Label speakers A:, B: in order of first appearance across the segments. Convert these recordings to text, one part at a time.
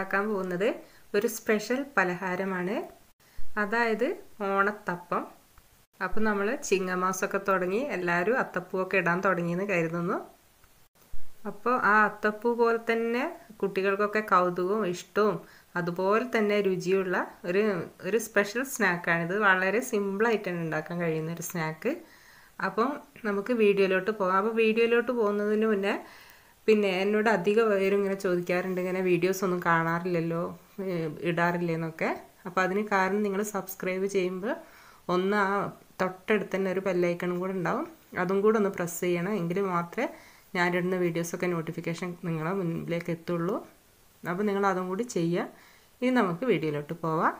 A: ഉണ്ടാക്കാൻ പോകുന്നത് ഒരു സ്പെഷ്യൽ പലഹാരമാണ് അതായത് ഓണത്തപ്പം അപ്പം നമ്മൾ ചിങ്ങമാസമൊക്കെ തുടങ്ങി എല്ലാവരും അത്തപ്പൂവൊക്കെ ഇടാൻ തുടങ്ങിയെന്ന് കരുതുന്നു അപ്പോൾ ആ അത്തപ്പൂ പോലെ തന്നെ കുട്ടികൾക്കൊക്കെ കൗതുകവും ഇഷ്ടവും അതുപോലെ തന്നെ രുചിയുള്ള ഒരു ഒരു സ്പെഷ്യൽ സ്നാക്കാണിത് വളരെ സിമ്പിളായിട്ട് തന്നെ ഉണ്ടാക്കാൻ കഴിയുന്ന ഒരു സ്നാക്ക് അപ്പം നമുക്ക് വീഡിയോയിലോട്ട് പോകാം അപ്പോൾ വീഡിയോയിലോട്ട് പോകുന്നതിന് മുന്നേ പിന്നെ എന്നോട് അധികം പേരും ഇങ്ങനെ ചോദിക്കാറുണ്ട് ഇങ്ങനെ വീഡിയോസ് ഒന്നും കാണാറില്ലല്ലോ ഇടാറില്ലെന്നൊക്കെ അപ്പോൾ അതിന് കാരണം നിങ്ങൾ സബ്സ്ക്രൈബ് ചെയ്യുമ്പോൾ ഒന്ന് ആ തൊട്ടടുത്ത് തന്നെ ഒരു ബെല്ലൈക്കണും കൂടെ ഉണ്ടാവും അതും കൂടെ ഒന്ന് പ്രസ് ചെയ്യണം എങ്കിൽ മാത്രമേ ഞാനിടുന്ന വീഡിയോസൊക്കെ നോട്ടിഫിക്കേഷൻ നിങ്ങളെ മുന്നിലേക്ക് എത്തുള്ളൂ അപ്പോൾ നിങ്ങൾ അതും കൂടി ചെയ്യുക ഇനി നമുക്ക് വീഡിയോയിലോട്ട് പോവാം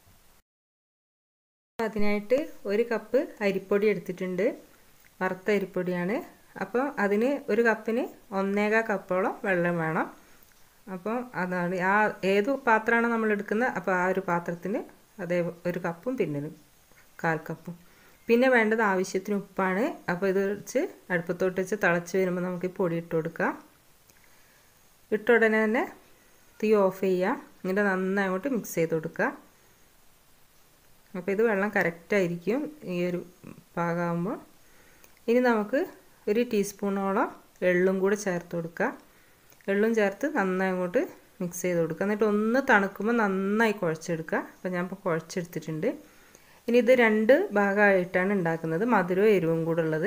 A: അതിനായിട്ട് ഒരു കപ്പ് അരിപ്പൊടി എടുത്തിട്ടുണ്ട് വറുത്ത അരിപ്പൊടിയാണ് അപ്പോൾ അതിന് ഒരു കപ്പിന് ഒന്നേകാ കപ്പോളം വെള്ളം വേണം അപ്പോൾ അതാണ് ആ ഏത് പാത്രമാണ് നമ്മൾ എടുക്കുന്നത് അപ്പോൾ ആ ഒരു പാത്രത്തിന് അതേ ഒരു കപ്പും പിന്നെ ഒരു കാൽ കപ്പും പിന്നെ വേണ്ടത് ആവശ്യത്തിന് ഉപ്പാണ് അപ്പോൾ ഇത് വെച്ച് അടുപ്പത്തോട്ട് വെച്ച് തിളച്ച് വരുമ്പോൾ നമുക്ക് ഈ പൊടി ഇട്ട് കൊടുക്കാം ഇട്ട ഉടനെ തന്നെ തീ ഓഫ് ചെയ്യുക എന്നിട്ട് നന്നായി അങ്ങോട്ട് മിക്സ് ചെയ്ത് കൊടുക്കുക അപ്പോൾ ഇത് വെള്ളം കറക്റ്റായിരിക്കും ഈ ഒരു പാകമാകുമ്പോൾ ഇനി നമുക്ക് ഒരു ടീസ്പൂണോളം എള്ളും കൂടെ ചേർത്ത് കൊടുക്കുക എള്ളും ചേർത്ത് നന്നായി അങ്ങോട്ട് മിക്സ് ചെയ്ത് കൊടുക്കുക എന്നിട്ട് ഒന്ന് തണുക്കുമ്പോൾ നന്നായി കുഴച്ചെടുക്കുക അപ്പോൾ ഞാൻ ഇപ്പോൾ കുഴച്ചെടുത്തിട്ടുണ്ട് ഇനി ഇത് രണ്ട് ഭാഗമായിട്ടാണ് ഉണ്ടാക്കുന്നത് മധുരവും എരിവും കൂടെ ഉള്ളത്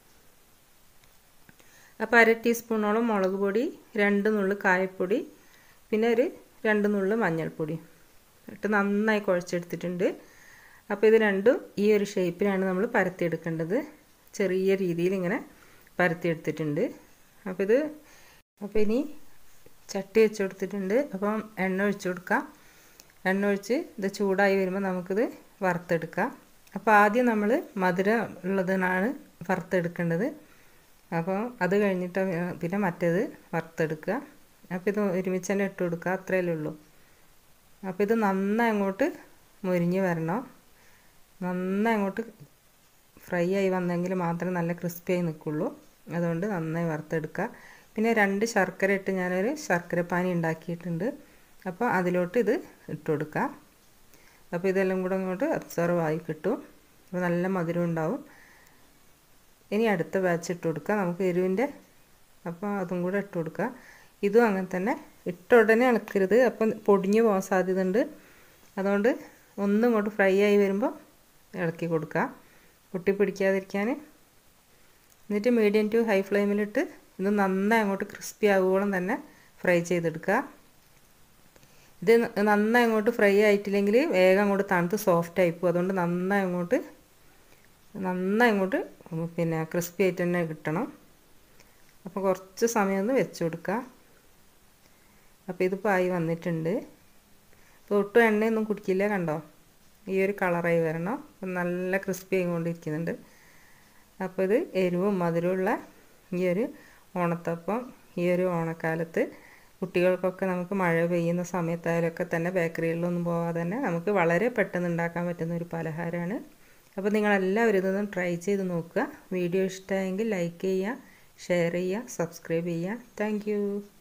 A: അപ്പോൾ അര ടീസ്പൂണോളം മുളക് പൊടി രണ്ട് നുള്ളു കായപ്പൊടി പിന്നെ ഒരു രണ്ട് നുള്ളു മഞ്ഞൾപ്പൊടി ഇട്ട് നന്നായി കുഴച്ചെടുത്തിട്ടുണ്ട് അപ്പോൾ ഇത് രണ്ടും ഈ ഒരു ഷേപ്പിലാണ് നമ്മൾ പരത്തിയെടുക്കേണ്ടത് ചെറിയ രീതിയിൽ ഇങ്ങനെ പരത്തിയെടുത്തിട്ടുണ്ട് അപ്പോൾ ഇത് അപ്പോൾ ഇനി ചട്ടി വെച്ച് കൊടുത്തിട്ടുണ്ട് അപ്പം എണ്ണ ഒഴിച്ച് കൊടുക്കാം എണ്ണ ഒഴിച്ച് ഇത് ചൂടായി വരുമ്പോൾ നമുക്കിത് വറുത്തെടുക്കാം അപ്പോൾ ആദ്യം നമ്മൾ മധുരം ഉള്ളതിനാണ് വറുത്തെടുക്കേണ്ടത് അപ്പോൾ അത് കഴിഞ്ഞിട്ട് പിന്നെ മറ്റേത് വറുത്തെടുക്കുക അപ്പോൾ ഇത് ഒരുമിച്ച് തന്നെ ഇട്ട് കൊടുക്കുക അത്രയല്ലേ ഉള്ളൂ അപ്പോൾ ഇത് നന്നായി അങ്ങോട്ട് മുരിഞ്ഞ് വരണം നന്നായി അങ്ങോട്ട് ഫ്രൈ ആയി വന്നെങ്കിൽ മാത്രമേ നല്ല ക്രിസ്പിയായി നിൽക്കുള്ളൂ അതുകൊണ്ട് നന്നായി വറുത്തെടുക്കുക പിന്നെ രണ്ട് ശർക്കര ഇട്ട് ഞാനൊരു ശർക്കര പാനി ഉണ്ടാക്കിയിട്ടുണ്ട് അപ്പോൾ അതിലോട്ട് ഇത് ഇട്ട് കൊടുക്കുക അപ്പോൾ ഇതെല്ലാം കൂടെ അങ്ങോട്ട് അബ്സർവ് ആയി കിട്ടും അപ്പോൾ നല്ല മധുരം ഉണ്ടാവും ഇനി അടുത്ത ബാച്ച് ഇട്ട് കൊടുക്കുക നമുക്ക് എരിവിൻ്റെ അപ്പോൾ അതും കൂടെ ഇട്ട് കൊടുക്കുക ഇതും അങ്ങനെ തന്നെ ഇട്ട ഉടനെ ഇളക്കരുത് അപ്പം പൊടിഞ്ഞു പോകാൻ സാധ്യതയുണ്ട് അതുകൊണ്ട് ഒന്നും ഇങ്ങോട്ട് ഫ്രൈ ആയി വരുമ്പോൾ ഇളക്കി കൊടുക്കുക പൊട്ടി പിടിക്കാതിരിക്കാൻ എന്നിട്ട് മീഡിയം ടു ഹൈ ഫ്ലെയിമിലിട്ട് ഇത് നന്നായി അങ്ങോട്ട് ക്രിസ്പി ആകുവോളം തന്നെ ഫ്രൈ ചെയ്തെടുക്കുക ഇത് നന്നായി അങ്ങോട്ട് ഫ്രൈ ആയിട്ടില്ലെങ്കിൽ വേഗം അങ്ങോട്ട് തണുത്ത് സോഫ്റ്റ് ആയിപ്പോവും അതുകൊണ്ട് നന്നായി അങ്ങോട്ട് നന്നായി അങ്ങോട്ട് പിന്നെ ക്രിസ്പി ആയിട്ട് തന്നെ കിട്ടണം അപ്പോൾ കുറച്ച് സമയം ഒന്ന് വെച്ച് കൊടുക്കുക അപ്പോൾ ഇതിപ്പോൾ ആയി വന്നിട്ടുണ്ട് ഇപ്പോൾ ഒട്ടും എണ്ണയൊന്നും കുടിക്കില്ല കണ്ടോ ഈ ഒരു കളറായി വരണം നല്ല ക്രിസ്പി ആയിക്കൊണ്ടിരിക്കുന്നുണ്ട് അപ്പോൾ ഇത് എരിവും മധുരമുള്ള ഈ ഒരു ഓണത്തപ്പം ഈ ഒരു ഓണക്കാലത്ത് കുട്ടികൾക്കൊക്കെ നമുക്ക് മഴ പെയ്യുന്ന സമയത്തായാലൊക്കെ തന്നെ ബേക്കറികളിലൊന്നും പോകാതെ തന്നെ നമുക്ക് വളരെ പെട്ടെന്ന് ഉണ്ടാക്കാൻ പറ്റുന്ന ഒരു പലഹാരമാണ് അപ്പോൾ നിങ്ങളെല്ലാവരും ഇതൊന്നും ട്രൈ ചെയ്ത് നോക്കുക വീഡിയോ ഇഷ്ടമായെങ്കിൽ ലൈക്ക് ചെയ്യുക ഷെയർ ചെയ്യുക സബ്സ്ക്രൈബ് ചെയ്യുക താങ്ക്